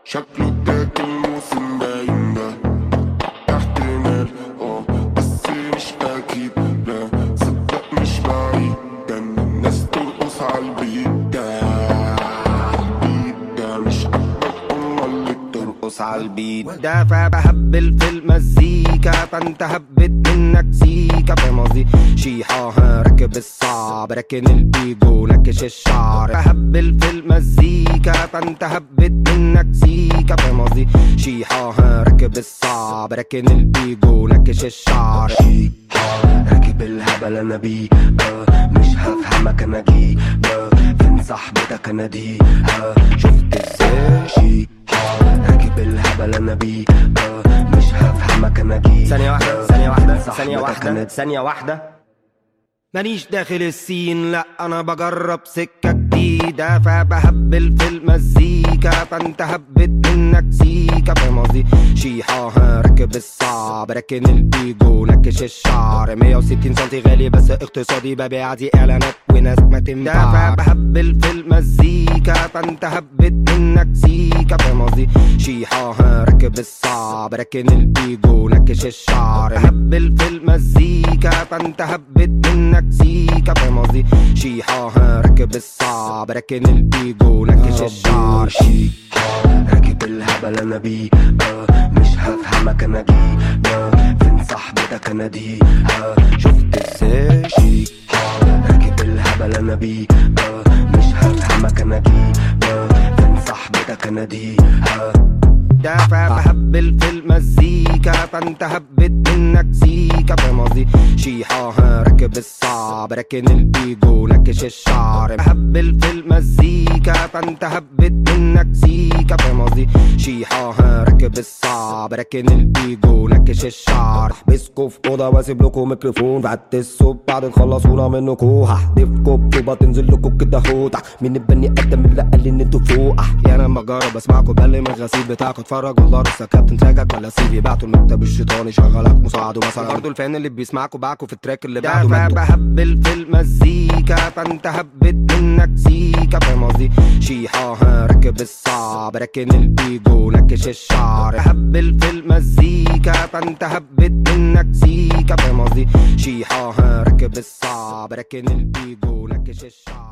شكله اداك الموسم باين ده احتمال اه بس مش اكيد لا صدق مش بعيد كان الناس ترقص عالبيت ده عالبيت ده مش قدك امال اللي بترقص عالبيت ده فبهبل في المزيكا فانت هبت منك سيكا فاهم قصدي شيحة ها راكب الصعب راكن البيجو نكش الشعر بهبل في المزيكا فانت هبت منك سيكا فاهم قصدي شيحة ها راكب الصعب راكن البيجو نكش الشعر راكب الهبل انا بيه آه، مش هفهمك انا جي آه، فين صاحبتك انا دي آه، شفت ازاي شي آه، راكب الهبل انا بيه آه، مش هفهمك انا جي ثانية واحدة آه، ثانية واحدة فين ثانية صاحبتك واحدة أنا ثانية واحدة مانيش داخل السين لا انا بجرب سكة جديدة فبهبل في المزيكا فانت هبت منك سيكا فاهم قصدي شيحة ها راكب الصعب راكن البيجو نكش الشعر 160 سنتي غالي بس اقتصادي ببيع دي اعلانات وناس ما تنفع فبهبل في المزيكا فانت هبت منك سيكا فاهم قصدي شيحة ها راكب الصعب راكن البيجو نكش الشعر هبل في المزيكا فانت هبت منك سيكا فاهم قصدي شيحة ها راكب الصعب راكن البيجو نكش الشعر شي آه، راكب الهبل انا بيه آه، مش هفهمك انا جي آه، فين صاحبتك انا دي آه، شفت ازاي شي آه، راكب الهبل انا بيه آه، مش هفهمك انا جي آه، فين صاحبتك انا دي آه، ده فبهبل في المزيكا فانت هبت منك سيكا فاهم قصدي شيحة ها راكب الصعب راكن البيجو نكش الشعر بهبل في المزيكا فانت هبت منك سيكا فاهم قصدي شيحة ها راكب الصعب راكن البيجو نكش الشعر احبسكوا في اوضه واسيب لكم ميكروفون بعتسوا بعد تخلصونا منكوا هحدفكوا بطوبه تنزل لكم كده هوتع مين البني ادم اللي قال ان انتوا فوق احيانا بجرب اسمعكوا بل من الغسيل بتاعكوا اتفرج والله لسه كابتن تراكك ولا سيفي بعتوا المكتب الشيطاني شغلك مساعده مثلا برضه الفان اللي بيسمعكوا باعكوا في التراك اللي بعده مجدوا بهبل في المزيكا فانت هبت منك سيكا فاهم قصدي شيحة ها راكب الصعب راكن البيجو نكش الشعر بهبل في المزيكا فانت هبت منك سيكا فاهم قصدي شيحة ها راكب الصعب راكن البيجو نكش الشعر